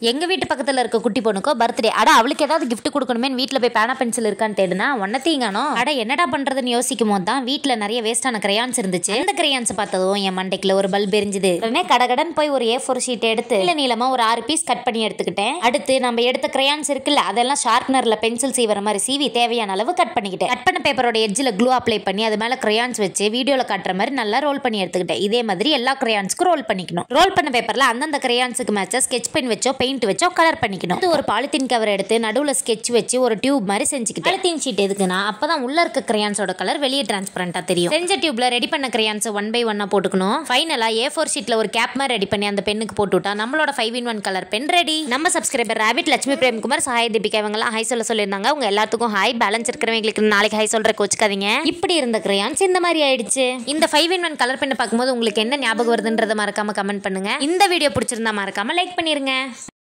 எங்க வீட்டு பக்கத்துல இருக்க குட்டி பொண்ணுக்கோ பர்த்டே அட அவளுக்கு ஏதாவது gift கொடுக்கணுமே வீட்ல போய் பேனா பென்சில் இருக்கான்னு தேடுனா ஒன்னத்தையும் காணோம் அட என்னடா பண்றதுன்னு யோசிக்கும் போது தான் வீட்ல நிறைய வேஸ்டான கிரையான்ஸ் இருந்துச்சு அந்த கிரையான்ஸ் பார்த்ததும் என் மண்டைக்குள்ள ஒரு பல்ப் எரிஞ்சுது உடனே கடகடன் போய் ஒரு ஏ ஃபோர் ஷீட் எடுத்து இல்ல நீளமா ஒரு ஆறு பீஸ் கட் பண்ணி எடுத்துக்கிட்டேன் அடுத்து நம்ம எடுத்த கிரையான்ஸ் இருக்குல்ல அதெல்லாம் ஷார்ப்னர்ல பென்சில் சீவர மாதிரி சீவி தேவையான அளவு கட் பண்ணிக்கிட்டேன் கட் பண்ண பேப்பரோட எட்ஜில் க்ளூ அப்ளை பண்ணி அது மேல கிரையான்ஸ் வச்சு வீடியோல காட்டுற மாதிரி நல்லா ரோல் பண்ணி எடுத்துக்கிட்டேன் இதே மாதிரி எல்லா கிரையான்ஸ்க்கும் ரோல் பண்ணிக்கணும் ரோல் பண்ண பேப்பர்ல அந்தந்த கிரையான்ஸுக்கு மேட்சா ஸ்கெச் பென் வச்சோ பெயிண்ட் வச்சோ கலர் பண்ணிக்கணும் இது ஒரு பாலித்தீன் கவர் எடுத்து நடுவுல ஸ்கெட்ச் வச்சு ஒரு டியூப் மாதிரி செஞ்சுக்கிட்டேன் பாலித்தீன் ஷீட் எதுக்குன்னா அப்பதான் உள்ள இருக்க கிரையான்ஸோட கலர் வெளியே டிரான்ஸ்பரண்டா தெரியும் செஞ்ச டியூப்ல ரெடி பண்ண கிரையான்ஸ் ஒன் பை ஒன்னா போட்டுக்கணும் ஃபைனலா ஏ ஃபோர் ஷீட்ல ஒரு கேப் மாதிரி ரெடி பண்ணி அந்த பெண்ணுக்கு போட்டு விட்டா நம்மளோட five in one colour pen ready நம்ம சப்ஸ்கிரைபர் ராபிட் லட்சுமி பிரேம்குமார் சகாய தீபிகா இவங்கெல்லாம் ஹை சொல்ல சொல்லியிருந்தாங்க உங்க எல்லாத்துக்கும் ஹாய் பேலன்ஸ் இருக்கிறவங்களுக்கு நாளைக்கு ஹை சொல்ற கோச்சுக்காதீங்க இப்படி இருந்த கிரையான்ஸ் இந்த மாதிரி ஆயிடுச்சு இந்த ஃபைவ் இன் ஒன் கலர் பெண்ணை பார்க்கும்போது உங்களுக்கு என்ன ஞாபகம் வருதுன்றதை மறக்காம கமெண்ட் பண்ணுங்க இந்த வீடியோ பிடிச்சிருந்தா மறக்காம லைக் பண்ணிருங்க